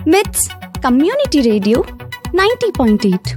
మిట్స్ community radio ninety point eight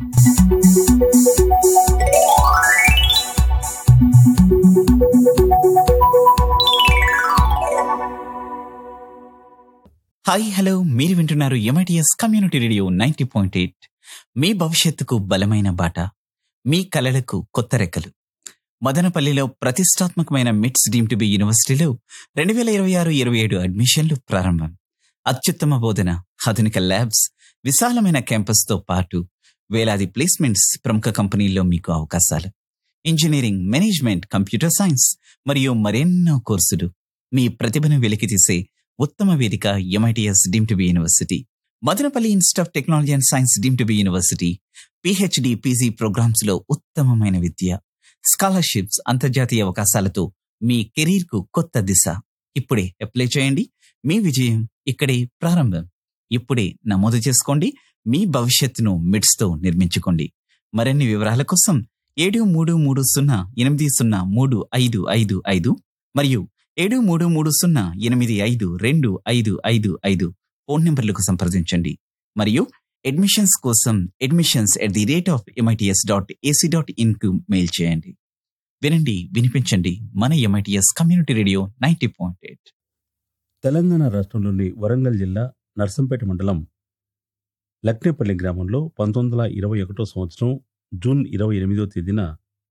hi hello మీరు వింటున్నారు MITS community radio ninety point eight మీ భవిష్యత్తుకు బలమైన బాట మీ కలలకు కొత్త రెక్కలు మదనపల్లిలో ప్రతిష్టాత్మకమైన మిట్స్ డీమ్ టు బి యూనివర్సిటీలో రెండు వేల ఇరవై ఆరు ఇరవై ఏడు అడ్మిషన్లు ప్రారంభం అత్యుత్తమ బోధన ఆధునిక ల్యాబ్స్ విశాలమైన క్యాంపస్తో పాటు వేలాది ప్లేస్మెంట్స్ ప్రముఖ కంపెనీల్లో మీకు అవకాశాలు ఇంజనీరింగ్ మేనేజ్మెంట్ కంప్యూటర్ సైన్స్ మరియు మరెన్నో కోర్సులు మీ ప్రతిభను వెలికితీసే ఉత్తమ వేదిక MITS deem to be university Madanapalle institute of technology and science deem to be university PhD PG programs లో ఉత్తమమైన విద్య స్కాలర్షిప్స్ అంతర్జాతీయ అవకాశాలతో మీ కెరీర్ కు కొత్త దిశ ఇప్పుడే అప్లై చేయండి మీ విజయం ఇక్కడే ప్రారంభం ఇప్పుడే నమోదు చేసుకోండి మీ భవిష్యత్తును మిడ్స్ తో నిర్మించుకోండి మరిన్ని వివరాల కోసం ఏడు మూడు మూడు సున్నా ఎనిమిది సున్నా మూడు ఐదు ఐదు ఐదు మరియు ఏడు మూడు మూడు సున్నా ఎనిమిది ఐదు రెండు ఐదు ఐదు ఐదు ఫోన్ నంబర్లకు సంప్రదించండి మరియు అడ్మిషన్స్ కోసం admissions at the rate of MITS dot AC dot in కు మెయిల్ చేయండి వినండి వినిపించండి మన MITS community radio ninety point eight Telangana రాష్ట్రంలోని వరంగల్ జిల్లా నర్సంపేట మండలం లక్నేపల్లి గ్రామంలో పంతొమ్మిది వందల ఇరవై ఒకటో సంవత్సరం జూన్ ఇరవై ఎనిమిదో తేదీన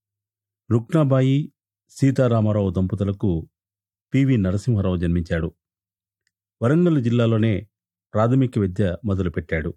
రుక్నాబాయి సీతారామారావు దంపతులకు పివి నరసింహారావు జన్మించాడు వరంగల్ జిల్లాలోనే ప్రాథమిక విద్య మొదలుపెట్టాడు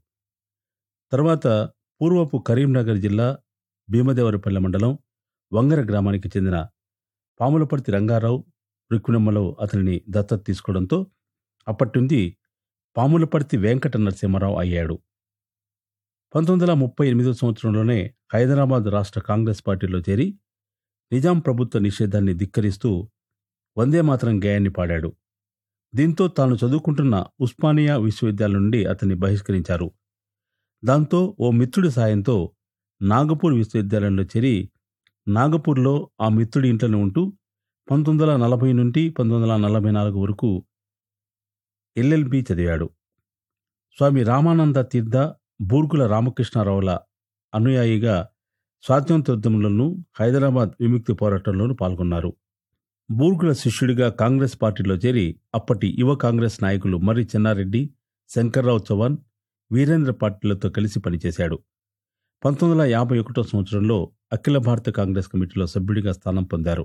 తర్వాత పూర్వపు కరీంనగర్ జిల్లా భీమదేవరపల్లె మండలం వంగర గ్రామానికి చెందిన పాములపర్తి రంగారావు రుక్మిణమ్మలో అతనిని దత్తత తీసుకోవడంతో అప్పటి నుండి పాములపర్తి వెంకట నరసింహారావు అయ్యాడు పంతొమ్మిది వందల ముప్పై ఎనిమిదో సంవత్సరంలోనే హైదరాబాద్ రాష్ట్ర కాంగ్రెస్ పార్టీలో చేరి నిజాం ప్రభుత్వ నిషేధాన్ని ధిక్కరిస్తూ వందే మాతరం గేయాన్ని పాడాడు దీంతో తాను చదువుకుంటున్న ఉస్మానియా విశ్వవిద్యాలయం నుండి అతన్ని బహిష్కరించారు దాంతో ఓ మిత్రుడి సాయంతో నాగపూర్ విశ్వవిద్యాలయంలో చేరి నాగపూర్లో ఆ మిత్రుడి ఇంట్లోనే ఉంటూ పంతొమ్మిది వందల నలభై నుండి పంతొమ్మిది వందల నలభై నాలుగు వరకు ఎల్ఎల్బి చదివాడు స్వామి రామానంద తీర్థ బూర్గుల రామకృష్ణారావుల అనుయాయిగా స్వాతంత్రోద్యమంలోనూ హైదరాబాద్ విముక్తి పోరాటంలోనూ పాల్గొన్నారు బూర్గుల శిష్యుడిగా కాంగ్రెస్ పార్టీలో చేరి అప్పటి యువ కాంగ్రెస్ నాయకులు మర్రి చెన్నారెడ్డి శంకర్రావు చౌహాన్ వీరేంద్ర పార్టీలతో కలిసి పనిచేశాడు పంతొమ్మిది వందల యాభై ఒకటో సంవత్సరంలో అఖిల భారత కాంగ్రెస్ కమిటీలో సభ్యుడిగా స్థానం పొందారు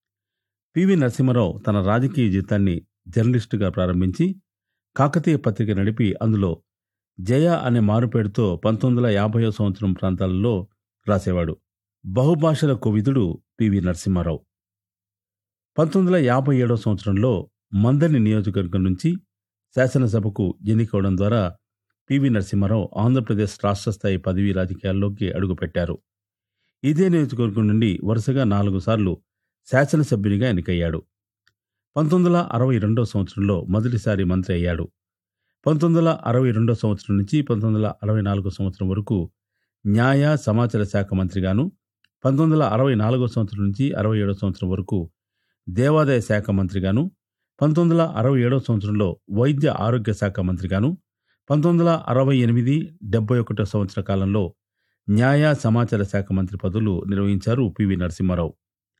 పివి నరసింహారావు తన రాజకీయ జీవితాన్ని జర్నలిస్టుగా ప్రారంభించి కాకతీయ పత్రిక నడిపి అందులో జయ అనే మారుపేరుతో పంతొమ్మిది వందల యాభైవ సంవత్సరం ప్రాంతాలలో రాసేవాడు బహుభాషల కోవిదుడు పివి నరసింహారావు పంతొమ్మిది వందల యాభై ఏడవ సంవత్సరంలో మందని నియోజకవర్గం నుంచి శాసనసభకు ఎన్నికవడం ద్వారా పివి నరసింహారావు ఆంధ్రప్రదేశ్ రాష్ట్ర స్థాయి పదవి రాజకీయాల్లోకి అడుగుపెట్టారు ఇదే నియోజకవర్గం నుండి వరుసగా నాలుగు సార్లు శాసనసభ్యునిగా ఎన్నికయ్యాడు పంతొమ్మిది వందల అరవై రెండో సంవత్సరంలో మొదటిసారి మంత్రి అయ్యాడు పంతొమ్మిది వందల అరవై రెండో సంవత్సరం నుంచి పంతొమ్మిది వందల అరవై నాలుగో సంవత్సరం వరకు న్యాయ సమాచార శాఖ మంత్రిగాను పంతొమ్మిది వందల అరవై నాలుగో సంవత్సరం నుంచి అరవై ఏడో సంవత్సరం వరకు దేవాదాయ శాఖ మంత్రిగాను పంతొమ్మిది వందల అరవై ఏడో సంవత్సరంలో వైద్య ఆరోగ్య శాఖ మంత్రిగాను పంతొమ్మిది వందల అరవై ఎనిమిది డెబ్బై ఒకటో సంవత్సర కాలంలో న్యాయ సమాచార శాఖ మంత్రి పదవులు నిర్వహించారు పివి నరసింహారావు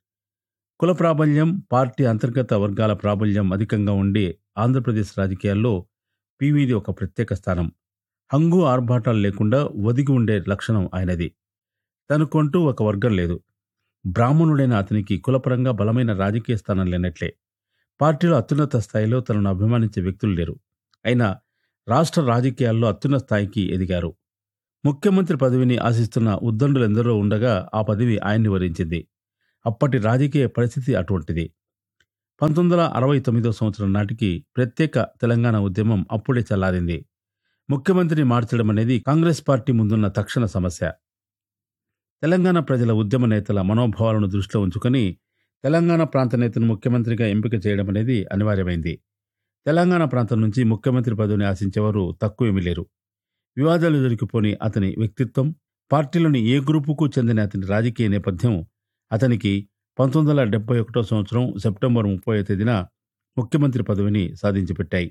కుల ప్రాబల్యం పార్టీ అంతర్గత వర్గాల ప్రాబల్యం అధికంగా ఉండే ఆంధ్రప్రదేశ్ రాజకీయాల్లో పీవీది ఒక ప్రత్యేక స్థానం హంగు ఆర్భాటాలు లేకుండా ఒదిగి ఉండే లక్షణం ఆయనది తనకంటూ ఒక వర్గం లేదు బ్రాహ్మణుడైన అతనికి కులపరంగా బలమైన రాజకీయ స్థానం లేనట్లే పార్టీలో అత్యున్నత స్థాయిలో తనను అభిమానించే వ్యక్తులు లేరు అయినా రాష్ట్ర రాజకీయాల్లో అత్యున్నత స్థాయికి ఎదిగారు ముఖ్యమంత్రి పదవిని ఆశిస్తున్న ఉద్దండులెందరో ఉండగా ఆ పదవి ఆయన్ని వరించింది అప్పటి రాజకీయ పరిస్థితి అటువంటిది పంతొమ్మిది వందల అరవై తొమ్మిదో సంవత్సరం నాటికి ప్రత్యేక తెలంగాణ ఉద్యమం అప్పుడే చల్లారింది ముఖ్యమంత్రిని మార్చడం అనేది కాంగ్రెస్ పార్టీ ముందున్న తక్షణ సమస్య తెలంగాణ ప్రజల ఉద్యమ నేతల మనోభావాలను దృష్టిలో ఉంచుకొని తెలంగాణ ప్రాంత నేతను ముఖ్యమంత్రిగా ఎంపిక చేయడం అనేది అనివార్యమైంది తెలంగాణ ప్రాంతం నుంచి ముఖ్యమంత్రి పదవిని ఆశించేవారు తక్కువేమీ లేరు వివాదాలు దొరికిపోని అతని వ్యక్తిత్వం పార్టీలోని ఏ గ్రూపుకు చెందిన అతని రాజకీయ నేపథ్యం అతనికి పంతొమ్మిది వందల డెబ్బై ఒకటో సంవత్సరం సెప్టెంబర్ ముప్పై తేదీన ముఖ్యమంత్రి పదవిని సాధించి పెట్టాయి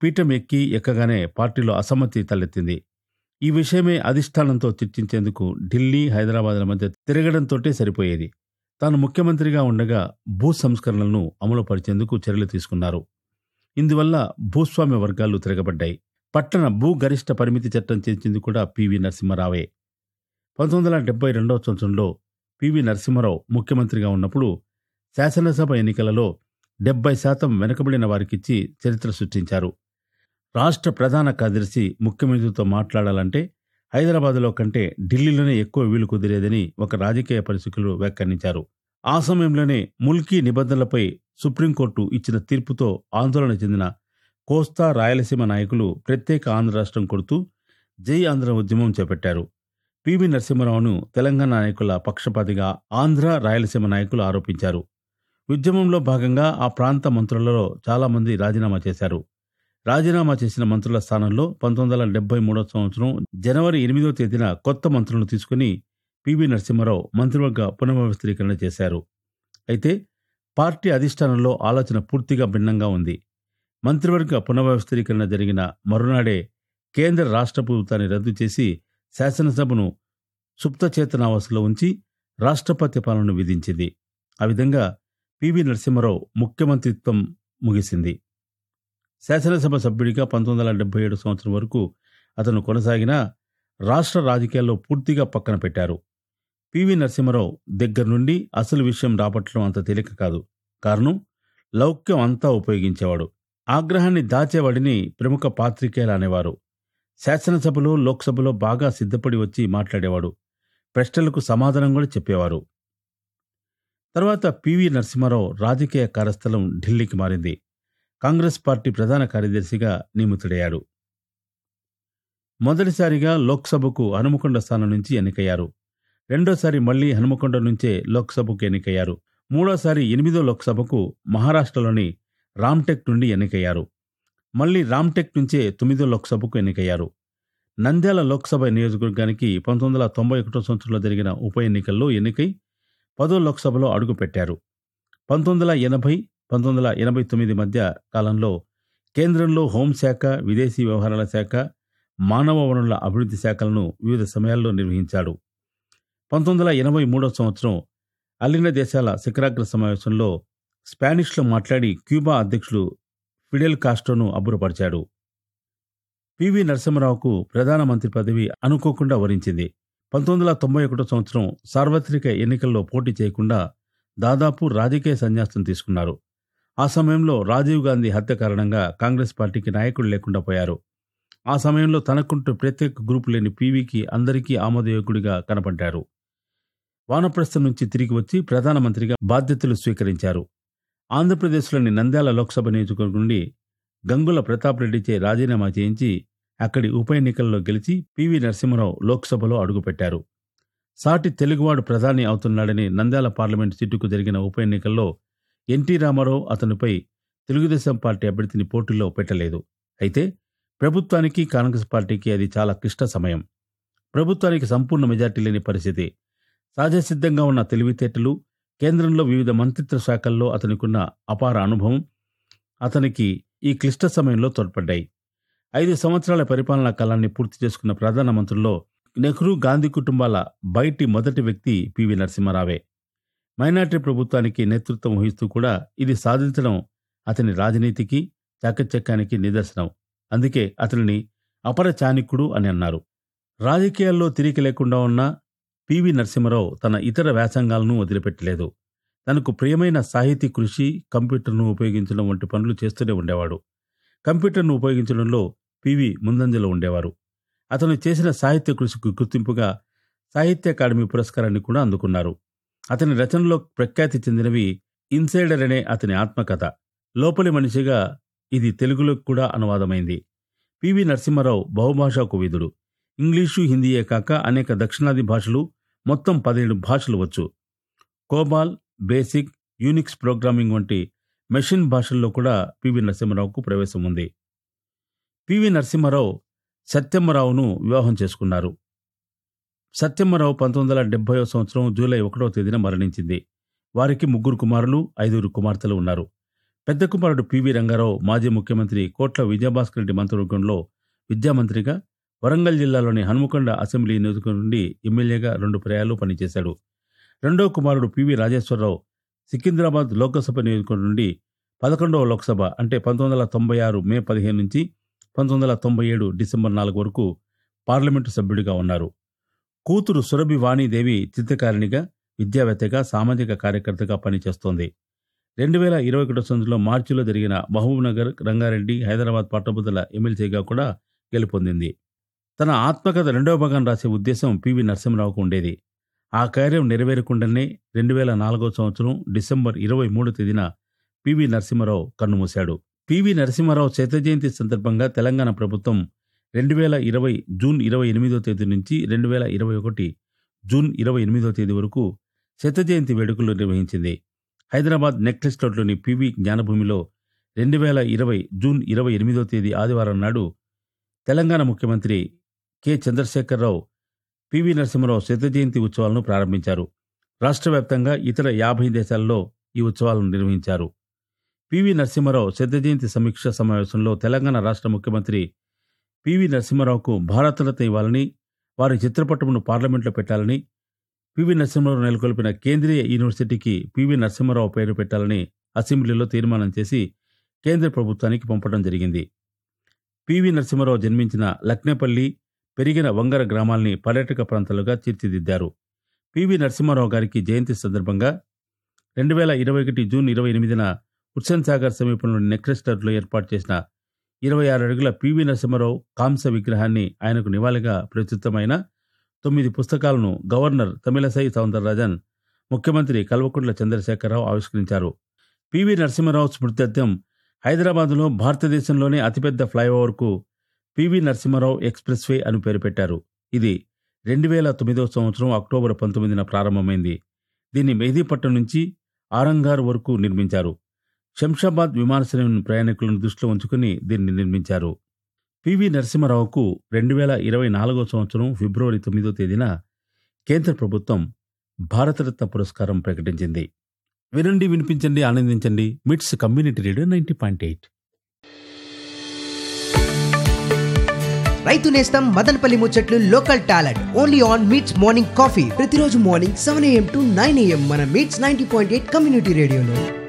పీఠం ఎక్కి ఎక్కగానే పార్టీలో అసమ్మతి తలెత్తింది ఈ విషయమే అధిష్టానంతో చర్చించేందుకు ఢిల్లీ హైదరాబాద్ల మధ్య తిరగడంతోటే సరిపోయేది తాను ముఖ్యమంత్రిగా ఉండగా భూ సంస్కరణలను అమలుపరిచేందుకు చర్యలు తీసుకున్నారు ఇందువల్ల భూస్వామ్య వర్గాలు తిరగబడ్డాయి పట్టణ భూ గరిష్ట పరిమితి చట్టం చేర్చింది కూడా పివి నరసింహారావే పంతొమ్మిది వందల డెబ్బై రెండవ సంవత్సరంలో పివి నరసింహారావు ముఖ్యమంత్రిగా ఉన్నప్పుడు శాసనసభ ఎన్నికలలో డెబ్బై శాతం వెనుకబడిన వారికిచ్చి చరిత్ర సృష్టించారు రాష్ట్ర ప్రధాన కార్యదర్శి ముఖ్యమంత్రితో మాట్లాడాలంటే హైదరాబాదులో కంటే ఢిల్లీలోనే ఎక్కువ వీలు కుదిరేదని ఒక రాజకీయ పరిస్థితులు వ్యాఖ్యానించారు ఆ సమయంలోనే ముల్కీ నిబంధనలపై సుప్రీంకోర్టు ఇచ్చిన తీర్పుతో ఆందోళన చెందిన కోస్తా రాయలసీమ నాయకులు ప్రత్యేక ఆంధ్ర రాష్ట్రం కొడుతూ జై ఆంధ్ర ఉద్యమం చేపట్టారు పివి నరసింహారావును తెలంగాణ నాయకుల పక్షపాతిగా ఆంధ్ర రాయలసీమ నాయకులు ఆరోపించారు ఉద్యమంలో భాగంగా ఆ ప్రాంత మంత్రులలో చాలామంది రాజీనామా చేశారు రాజీనామా చేసిన మంత్రుల స్థానంలో పంతొమ్మిది వందల డెబ్బై మూడవ సంవత్సరం జనవరి ఎనిమిదో తేదీన కొత్త మంత్రులను తీసుకుని పివి నరసింహారావు మంత్రివర్గ పునర్వ్యవస్థీకరణ చేశారు అయితే పార్టీ అధిష్టానంలో ఆలోచన పూర్తిగా భిన్నంగా ఉంది మంత్రివర్గ పునర్వ్యవస్థీకరణ జరిగిన మరునాడే కేంద్ర రాష్ట్ర ప్రభుత్వాన్ని రద్దు చేసి శాసనసభను సుప్తచేతనావస్థలో ఉంచి రాష్ట్రపతి పాలన విధించింది ఆ విధంగా పివి నరసింహారావు ముఖ్యమంత్రిత్వం ముగిసింది శాసనసభ సభ్యుడిగా పంతొమ్మిది వందల డెబ్బై ఏడు సంవత్సరం వరకు అతను కొనసాగినా రాష్ట్ర రాజకీయాల్లో పూర్తిగా పక్కన పెట్టారు పివి నరసింహారావు దగ్గర నుండి అసలు విషయం రాబట్టడం అంత తేలిక కాదు కారణం లౌక్యం అంతా ఉపయోగించేవాడు ఆగ్రహాన్ని దాచేవాడిని ప్రముఖ పాత్రికేయులు అనేవారు శాసనసభలో లోక్సభలో బాగా సిద్ధపడి వచ్చి మాట్లాడేవాడు ప్రశ్నలకు సమాధానం కూడా చెప్పేవారు తర్వాత పివి నరసింహారావు రాజకీయ కార్యస్థలం ఢిల్లీకి మారింది కాంగ్రెస్ పార్టీ ప్రధాన కార్యదర్శిగా నియమితుడయ్యాడు మొదటిసారిగా లోక్సభకు హనుమకొండ స్థానం నుంచి ఎన్నికయ్యారు రెండోసారి మళ్లీ హనుమకొండ నుంచే లోక్సభకు ఎన్నికయ్యారు మూడోసారి ఎనిమిదో లోక్సభకు మహారాష్ట్రలోని రామ్టెక్ నుండి ఎన్నికయ్యారు మళ్లీ రామ్టెక్ నుంచే తొమ్మిదో లోక్సభకు ఎన్నికయ్యారు నంద్యాల లోక్సభ నియోజకవర్గానికి పంతొమ్మిది వందల తొంభై ఒకటో సంవత్సరంలో జరిగిన ఉప ఎన్నికల్లో ఎన్నికై పదో లోక్సభలో అడుగుపెట్టారు పంతొమ్మిది వందల ఎనభై పంతొమ్మిది వందల ఎనభై తొమ్మిది మధ్య కాలంలో కేంద్రంలో హోంశాఖ విదేశీ వ్యవహారాల శాఖ మానవ వనరుల అభివృద్ధి శాఖలను వివిధ సమయాల్లో నిర్వహించాడు పంతొమ్మిది వందల ఎనభై మూడో సంవత్సరం అల్లిన దేశాల శిఖరాగ్ర సమావేశంలో స్పానిష్లో మాట్లాడి క్యూబా అధ్యక్షుడు ఫిడెల్ కాస్ట్రోను అబ్బురపరిచాడు పివి నరసింహరావుకు ప్రధానమంత్రి పదవి అనుకోకుండా వరించింది పంతొమ్మిది వందల తొంభై ఒకటో సంవత్సరం సార్వత్రిక ఎన్నికల్లో పోటీ చేయకుండా దాదాపు రాజకీయ సన్యాసం తీసుకున్నారు ఆ సమయంలో రాజీవ్ గాంధీ హత్య కారణంగా కాంగ్రెస్ పార్టీకి నాయకుడు లేకుండా పోయారు ఆ సమయంలో తనకుంటూ ప్రత్యేక గ్రూపు లేని పీవీకి అందరికీ ఆమోదయోగుడిగా కనపడ్డారు వానప్రస్థం నుంచి తిరిగి వచ్చి ప్రధానమంత్రిగా బాధ్యతలు స్వీకరించారు ఆంధ్రప్రదేశ్లోని నంద్యాల లోక్సభ నియోజకవర్గం నుండి గంగుల ప్రతాప్ రెడ్డిచే రాజీనామా చేయించి అక్కడి ఉప ఎన్నికల్లో గెలిచి పివి నరసింహరావు లోక్సభలో అడుగుపెట్టారు సాటి తెలుగువాడు ప్రధాని అవుతున్నాడని నంద్యాల పార్లమెంటు సీటుకు జరిగిన ఉప ఎన్నికల్లో ఎన్టీ రామారావు అతనిపై తెలుగుదేశం పార్టీ అభ్యర్థిని పోటీలో పెట్టలేదు అయితే ప్రభుత్వానికి కాంగ్రెస్ పార్టీకి అది చాలా క్లిష్ట సమయం ప్రభుత్వానికి సంపూర్ణ మెజార్టీ లేని పరిస్థితి సహజసిద్ధంగా ఉన్న తెలివితేటలు కేంద్రంలో వివిధ మంత్రిత్వ శాఖల్లో అతనికున్న అపార అనుభవం అతనికి ఈ క్లిష్ట సమయంలో తోడ్పడ్డాయి ఐదు సంవత్సరాల పరిపాలనా కాలాన్ని పూర్తి చేసుకున్న ప్రధానమంత్రుల్లో నెహ్రూ గాంధీ కుటుంబాల బయటి మొదటి వ్యక్తి పివి నరసింహారావే మైనార్టీ ప్రభుత్వానికి నేతృత్వం వహిస్తూ కూడా ఇది సాధించడం అతని రాజనీతికి చాకచక్యానికి నిదర్శనం అందుకే అతనిని అపర చాణిక్యుడు అని అన్నారు రాజకీయాల్లో తిరిగి లేకుండా ఉన్న పివి నరసింహారావు తన ఇతర వ్యాసంగాలను వదిలిపెట్టలేదు తనకు ప్రియమైన సాహితీ కృషి కంప్యూటర్ను ఉపయోగించడం వంటి పనులు చేస్తూనే ఉండేవాడు కంప్యూటర్ను ఉపయోగించడంలో పివి ముందంజలో ఉండేవారు అతను చేసిన సాహిత్య కృషికి గుర్తింపుగా సాహిత్య అకాడమీ పురస్కారాన్ని కూడా అందుకున్నారు అతని రచనలో ప్రఖ్యాతి చెందినవి ఇన్సైడర్ అనే అతని ఆత్మకథ లోపలి మనిషిగా ఇది తెలుగులోకి కూడా అనువాదమైంది పివి నరసింహారావు బహుభాషా కువిదుడు ఇంగ్లీషు హిందీయే కాక అనేక దక్షిణాది భాషలు మొత్తం పదిహేడు భాషలు వచ్చు కోబాల్ బేసిక్ యూనిక్స్ ప్రోగ్రామింగ్ వంటి మెషిన్ భాషల్లో కూడా పివి నరసింహారావుకు ప్రవేశం ఉంది పివి నరసింహారావు సత్యమ్మరావును వివాహం చేసుకున్నారు సత్యమ్మరావు పంతొమ్మిది వందల డెబ్బై సంవత్సరం జూలై ఒకటో తేదీన మరణించింది వారికి ముగ్గురు కుమారులు ఐదుగురు కుమార్తెలు ఉన్నారు పెద్ద కుమారుడు పివి రంగారావు మాజీ ముఖ్యమంత్రి కోట్ల విజయభాస్కర్ రెడ్డి మంత్రివర్గంలో విద్యామంత్రిగా వరంగల్ జిల్లాలోని హనుమకొండ అసెంబ్లీ నియోజకవర్గం నుండి ఎమ్మెల్యేగా రెండు పర్యాయాలు పనిచేశాడు రెండో కుమారుడు పివి రాజేశ్వరరావు సికింద్రాబాద్ లోక్సభ నియోజకవర్గం నుండి పదకొండవ లోక్సభ అంటే పంతొమ్మిది వందల తొంభై ఆరు మే పదిహేను నుంచి పంతొమ్మిది వందల తొంభై ఏడు డిసెంబర్ నాలుగు వరకు పార్లమెంటు సభ్యుడిగా ఉన్నారు కూతురు సురభి వాణీదేవి చిత్రకారిణిగా విద్యావేత్తగా సామాజిక కార్యకర్తగా పనిచేస్తోంది రెండు వేల ఇరవై ఒకటో సంవత్సరంలో మార్చిలో జరిగిన మహబూబ్నగర్ రంగారెడ్డి హైదరాబాద్ పట్టభద్రుల ఎమ్మెల్సీగా కూడా గెలుపొందింది తన ఆత్మకథ రెండవ భాగం రాసే ఉద్దేశం పివి నరసింహరావుకు ఉండేది ఆ కార్యం నెరవేరకుండానే రెండు వేల నాలుగో సంవత్సరం డిసెంబర్ ఇరవై మూడు తేదీన పివి నరసింహారావు కన్నుమూశాడు పివి నరసింహారావు శత జయంతి సందర్భంగా తెలంగాణ ప్రభుత్వం రెండు వేల ఇరవై జూన్ ఇరవై ఎనిమిదో తేదీ నుంచి రెండు వేల ఇరవై ఒకటి జూన్ ఇరవై ఎనిమిదో తేదీ వరకు శత జయంతి వేడుకలు నిర్వహించింది హైదరాబాద్ నెక్లెస్ రోడ్లోని పివి జ్ఞానభూమిలో రెండు వేల ఇరవై జూన్ ఇరవై ఎనిమిదో తేదీ ఆదివారం నాడు తెలంగాణ ముఖ్యమంత్రి కె చంద్రశేఖరరావు పివి నరసింహరావు శత జయంతి ఉత్సవాలను ప్రారంభించారు రాష్ట్ర వ్యాప్తంగా ఇతర యాభై దేశాల్లో ఈ ఉత్సవాలను నిర్వహించారు పివి నరసింహారావు శత జయంతి సమీక్ష సమావేశంలో తెలంగాణ రాష్ట్ర ముఖ్యమంత్రి పివి నరసింహారావుకు భారతరత్న ఇవ్వాలని వారి చిత్రపటమును పార్లమెంట్లో పెట్టాలని పివి నరసింహారావు నెలకొల్పిన కేంద్రీయ యూనివర్సిటీకి పివి నరసింహారావు పేరు పెట్టాలని అసెంబ్లీలో తీర్మానం చేసి కేంద్ర ప్రభుత్వానికి పంపడం జరిగింది పివి నరసింహారావు జన్మించిన లక్నేపల్లి పెరిగిన వంగర గ్రామాల్ని పర్యాటక ప్రాంతాలుగా తీర్చిదిద్దారు పివి నరసింహారావు గారికి జయంతి సందర్భంగా రెండు వేల ఇరవై ఒకటి జూన్ ఇరవై ఎనిమిదిన హుస్సేన్ సాగర్ సమీపంలోని నెక్రెస్టర్లో ఏర్పాటు చేసిన ఇరవై ఆరు అడుగుల పివి నరసింహారావు కాంస విగ్రహాన్ని ఆయనకు నివాళిగా ప్రస్తుతమైన తొమ్మిది పుస్తకాలను గవర్నర్ తమిళసై సౌందరరాజన్ ముఖ్యమంత్రి కల్వకుంట్ల చంద్రశేఖరరావు ఆవిష్కరించారు పివి నరసింహారావు స్మృత్యర్థం హైదరాబాదులో భారతదేశంలోనే అతిపెద్ద ఫ్లైఓవర్కు పివి నరసింహారావు ఎక్స్ప్రెస్ వే అని పేరు పెట్టారు ఇది రెండు వేల తొమ్మిదవ సంవత్సరం అక్టోబర్ పంతొమ్మిదిన ప్రారంభమైంది దీన్ని మెహదీపట్నం నుంచి ఆరంగార్ వరకు నిర్మించారు శంషాబాద్ విమానాశ్రయం ప్రయాణికులను దృష్టిలో ఉంచుకుని దీన్ని నిర్మించారు పివి నరసింహారావుకు రెండు వేల ఇరవై నాలుగో సంవత్సరం ఫిబ్రవరి తొమ్మిదో తేదీన కేంద్ర ప్రభుత్వం భారతరత్న పురస్కారం ప్రకటించింది వినండి వినిపించండి ఆనందించండి MITS community radio ninety point eight రైతు నేస్తం మదనపల్లి ముచ్చట్లు local talent only on MITS morning coffee ప్రతిరోజు morning seven AM to nine AM మన MITS ninety point eight community రేడియోలో